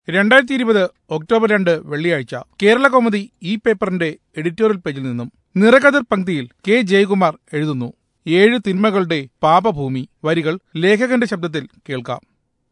രണ്ടായിരത്തി ഇരുപത് ഒക്ടോബർ രണ്ട് വെള്ളിയാഴ്ച കേരള കൗമുദി ഈ പേപ്പറിന്റെ എഡിറ്റോറിയൽ പേജിൽ നിന്നും നിറകതിർ പങ്ക്തിയിൽ കെ ജയകുമാർ എഴുതുന്നു ഏഴ് തിന്മകളുടെ പാപഭൂമി വരികൾ ലേഖകന്റെ ശബ്ദത്തിൽ കേൾക്കാം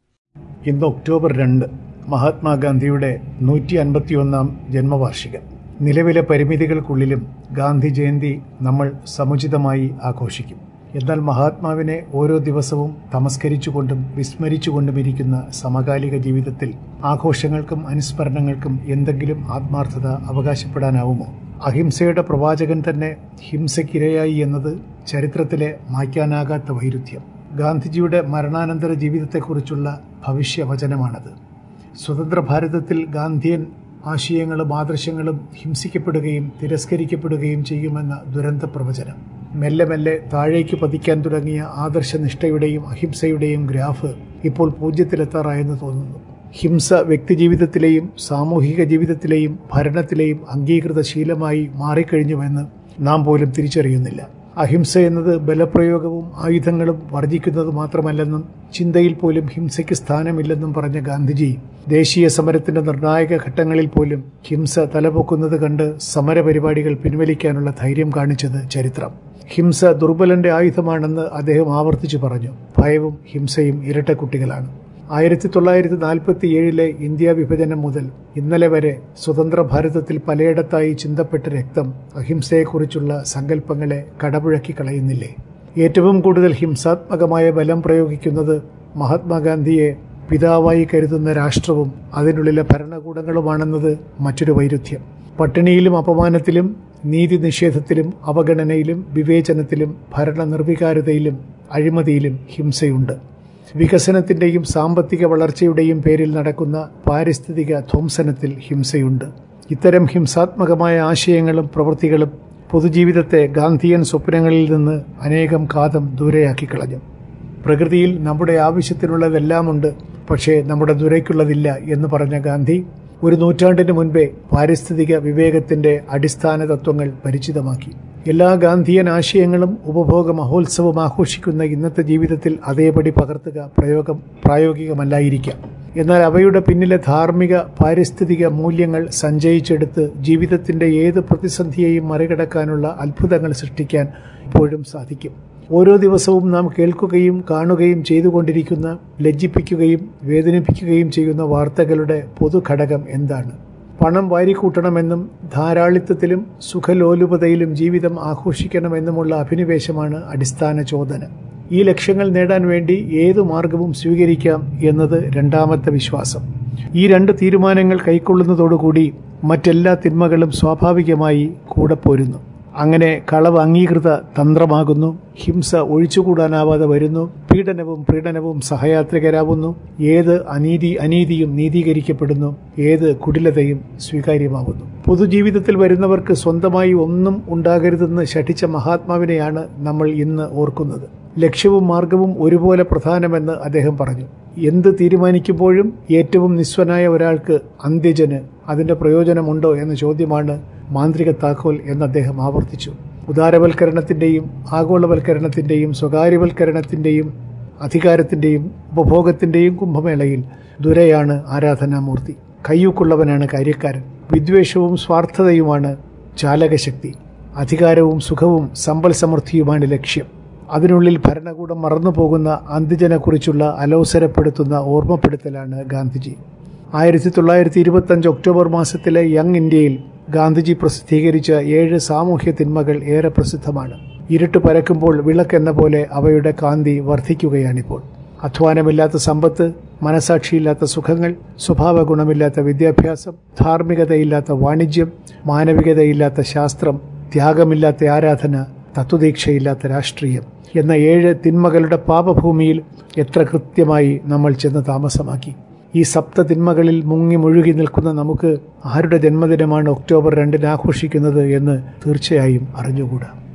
ഇന്ന് ഒക്ടോബർ രണ്ട് മഹാത്മാഗാന്ധിയുടെ നൂറ്റി അൻപത്തിയൊന്നാം ജന്മവാർഷികം നിലവിലെ പരിമിതികൾക്കുള്ളിലും ഗാന്ധി ജയന്തി നമ്മൾ സമുചിതമായി ആഘോഷിക്കും എന്നാൽ മഹാത്മാവിനെ ഓരോ ദിവസവും തമസ്കരിച്ചുകൊണ്ടും വിസ്മരിച്ചുകൊണ്ടും ഇരിക്കുന്ന സമകാലിക ജീവിതത്തിൽ ആഘോഷങ്ങൾക്കും അനുസ്മരണങ്ങൾക്കും എന്തെങ്കിലും ആത്മാർത്ഥത അവകാശപ്പെടാനാവുമോ അഹിംസയുടെ പ്രവാചകൻ തന്നെ ഹിംസയ്ക്കിരയായി എന്നത് ചരിത്രത്തിലെ മായ്ക്കാനാകാത്ത വൈരുദ്ധ്യം ഗാന്ധിജിയുടെ മരണാനന്തര ജീവിതത്തെക്കുറിച്ചുള്ള ഭവിഷ്യവചനമാണത് സ്വതന്ത്ര ഭാരതത്തിൽ ഗാന്ധിയൻ ആശയങ്ങളും ആദർശങ്ങളും ഹിംസിക്കപ്പെടുകയും തിരസ്കരിക്കപ്പെടുകയും ചെയ്യുമെന്ന ദുരന്ത പ്രവചനം മെല്ലെ മെല്ലെ താഴേക്ക് പതിക്കാൻ തുടങ്ങിയ ആദർശനിഷ്ഠയുടെയും അഹിംസയുടെയും ഗ്രാഫ് ഇപ്പോൾ പൂജ്യത്തിലെത്താറായെന്ന് തോന്നുന്നു ഹിംസ വ്യക്തിജീവിതത്തിലെയും സാമൂഹിക ജീവിതത്തിലെയും ഭരണത്തിലെയും അംഗീകൃത ശീലമായി മാറിക്കഴിഞ്ഞുവെന്ന് നാം പോലും തിരിച്ചറിയുന്നില്ല അഹിംസ എന്നത് ബലപ്രയോഗവും ആയുധങ്ങളും വർജിക്കുന്നത് മാത്രമല്ലെന്നും ചിന്തയിൽ പോലും ഹിംസയ്ക്ക് സ്ഥാനമില്ലെന്നും പറഞ്ഞ ഗാന്ധിജി ദേശീയ സമരത്തിന്റെ നിർണായക ഘട്ടങ്ങളിൽ പോലും ഹിംസ തലപൊക്കുന്നത് കണ്ട് സമരപരിപാടികൾ പിൻവലിക്കാനുള്ള ധൈര്യം കാണിച്ചത് ചരിത്രം ഹിംസ ദുർബലന്റെ ആയുധമാണെന്ന് അദ്ദേഹം ആവർത്തിച്ചു പറഞ്ഞു ഭയവും ഹിംസയും ഇരട്ടക്കുട്ടികളാണ് ആയിരത്തി തൊള്ളായിരത്തി നാൽപ്പത്തി ഏഴിലെ ഇന്ത്യ വിഭജനം മുതൽ ഇന്നലെ വരെ സ്വതന്ത്ര ഭാരതത്തിൽ പലയിടത്തായി ചിന്തപ്പെട്ട രക്തം അഹിംസയെക്കുറിച്ചുള്ള സങ്കല്പങ്ങളെ കടപുഴക്കി കളയുന്നില്ലേ ഏറ്റവും കൂടുതൽ ഹിംസാത്മകമായ ബലം പ്രയോഗിക്കുന്നത് മഹാത്മാഗാന്ധിയെ പിതാവായി കരുതുന്ന രാഷ്ട്രവും അതിനുള്ളിലെ ഭരണകൂടങ്ങളുമാണെന്നത് മറ്റൊരു വൈരുദ്ധ്യം പട്ടിണിയിലും അപമാനത്തിലും നീതി നിഷേധത്തിലും അവഗണനയിലും വിവേചനത്തിലും ഭരണ നിർവികാരതയിലും അഴിമതിയിലും ഹിംസയുണ്ട് വികസനത്തിന്റെയും സാമ്പത്തിക വളർച്ചയുടെയും പേരിൽ നടക്കുന്ന പാരിസ്ഥിതിക ധ്വംസനത്തിൽ ഹിംസയുണ്ട് ഇത്തരം ഹിംസാത്മകമായ ആശയങ്ങളും പ്രവൃത്തികളും പൊതുജീവിതത്തെ ഗാന്ധിയൻ സ്വപ്നങ്ങളിൽ നിന്ന് അനേകം കാതം ദൂരെയാക്കി കളഞ്ഞു പ്രകൃതിയിൽ നമ്മുടെ ആവശ്യത്തിനുള്ളതെല്ലാമുണ്ട് പക്ഷേ നമ്മുടെ ദുരയ്ക്കുള്ളതില്ല എന്ന് പറഞ്ഞ ഗാന്ധി ഒരു നൂറ്റാണ്ടിന് മുൻപേ പാരിസ്ഥിതിക വിവേകത്തിന്റെ അടിസ്ഥാന തത്വങ്ങൾ പരിചിതമാക്കി എല്ലാ ഗാന്ധിയൻ ആശയങ്ങളും ഉപഭോഗ മഹോത്സവം ആഘോഷിക്കുന്ന ഇന്നത്തെ ജീവിതത്തിൽ അതേപടി പകർത്തുക പ്രയോഗം പ്രായോഗികമല്ലായിരിക്കാം എന്നാൽ അവയുടെ പിന്നിലെ ധാർമ്മിക പാരിസ്ഥിതിക മൂല്യങ്ങൾ സഞ്ചയിച്ചെടുത്ത് ജീവിതത്തിന്റെ ഏത് പ്രതിസന്ധിയെയും മറികടക്കാനുള്ള അത്ഭുതങ്ങൾ സൃഷ്ടിക്കാൻ ഇപ്പോഴും സാധിക്കും ഓരോ ദിവസവും നാം കേൾക്കുകയും കാണുകയും ചെയ്തുകൊണ്ടിരിക്കുന്ന ലജ്ജിപ്പിക്കുകയും വേദനിപ്പിക്കുകയും ചെയ്യുന്ന വാർത്തകളുടെ പൊതുഘടകം എന്താണ് പണം വാരിക്കൂട്ടണമെന്നും ധാരാളിത്തത്തിലും സുഖലോലുപതയിലും ജീവിതം ആഘോഷിക്കണമെന്നുമുള്ള അഭിനിവേശമാണ് അടിസ്ഥാന ചോദന ഈ ലക്ഷ്യങ്ങൾ നേടാൻ വേണ്ടി ഏതു മാർഗവും സ്വീകരിക്കാം എന്നത് രണ്ടാമത്തെ വിശ്വാസം ഈ രണ്ട് തീരുമാനങ്ങൾ കൈക്കൊള്ളുന്നതോടുകൂടി മറ്റെല്ലാ തിന്മകളും സ്വാഭാവികമായി കൂടെ പോരുന്നു അങ്ങനെ കളവ് അംഗീകൃത തന്ത്രമാകുന്നു ഹിംസ ഒഴിച്ചുകൂടാനാവാതെ വരുന്നു പീഡനവും പ്രീഡനവും സഹയാത്രികരാവുന്നു ഏത് അനീതി അനീതിയും നീതീകരിക്കപ്പെടുന്നു ഏത് കുടിലതയും സ്വീകാര്യമാകുന്നു പൊതുജീവിതത്തിൽ വരുന്നവർക്ക് സ്വന്തമായി ഒന്നും ഉണ്ടാകരുതെന്ന് ശഠിച്ച മഹാത്മാവിനെയാണ് നമ്മൾ ഇന്ന് ഓർക്കുന്നത് ലക്ഷ്യവും മാർഗവും ഒരുപോലെ പ്രധാനമെന്ന് അദ്ദേഹം പറഞ്ഞു എന്ത് തീരുമാനിക്കുമ്പോഴും ഏറ്റവും നിസ്വനായ ഒരാൾക്ക് അന്ത്യജന് അതിന്റെ പ്രയോജനമുണ്ടോ എന്ന ചോദ്യമാണ് മാന്ത്രിക താക്കോൽ എന്ന് അദ്ദേഹം ആവർത്തിച്ചു ഉദാരവൽക്കരണത്തിന്റെയും ആഗോളവൽക്കരണത്തിന്റെയും സ്വകാര്യവൽക്കരണത്തിന്റെയും അധികാരത്തിന്റെയും ഉപഭോഗത്തിന്റെയും കുംഭമേളയിൽ ദുരയാണ് ആരാധനാമൂർത്തി കയ്യൂക്കുള്ളവനാണ് കാര്യക്കാരൻ വിദ്വേഷവും സ്വാർത്ഥതയുമാണ് ചാലകശക്തി അധികാരവും സുഖവും സമ്പൽ സമൃദ്ധിയുമാണ് ലക്ഷ്യം അതിനുള്ളിൽ ഭരണകൂടം മറന്നുപോകുന്ന അന്ത്യജനെക്കുറിച്ചുള്ള അലോസരപ്പെടുത്തുന്ന ഓർമ്മപ്പെടുത്തലാണ് ഗാന്ധിജി ആയിരത്തി തൊള്ളായിരത്തി ഇരുപത്തഞ്ച് ഒക്ടോബർ മാസത്തിലെ യങ് ഇന്ത്യയിൽ ഗാന്ധിജി പ്രസിദ്ധീകരിച്ച ഏഴ് സാമൂഹ്യ തിന്മകൾ ഏറെ പ്രസിദ്ധമാണ് ഇരുട്ട് പരക്കുമ്പോൾ വിളക്കെന്ന പോലെ അവയുടെ കാന്തി വർദ്ധിക്കുകയാണിപ്പോൾ അധ്വാനമില്ലാത്ത സമ്പത്ത് മനസാക്ഷിയില്ലാത്ത സുഖങ്ങൾ സ്വഭാവ ഗുണമില്ലാത്ത വിദ്യാഭ്യാസം ധാർമ്മികതയില്ലാത്ത വാണിജ്യം മാനവികതയില്ലാത്ത ശാസ്ത്രം ത്യാഗമില്ലാത്ത ആരാധന തത്വദീക്ഷയില്ലാത്ത രാഷ്ട്രീയം എന്ന ഏഴ് തിന്മകളുടെ പാപഭൂമിയിൽ എത്ര കൃത്യമായി നമ്മൾ ചെന്ന് താമസമാക്കി ഈ സപ്ത തിന്മകളിൽ മുങ്ങി മുഴുകി നിൽക്കുന്ന നമുക്ക് ആരുടെ ജന്മദിനമാണ് ഒക്ടോബർ രണ്ടിന് ആഘോഷിക്കുന്നത് എന്ന് തീർച്ചയായും അറിഞ്ഞുകൂടാ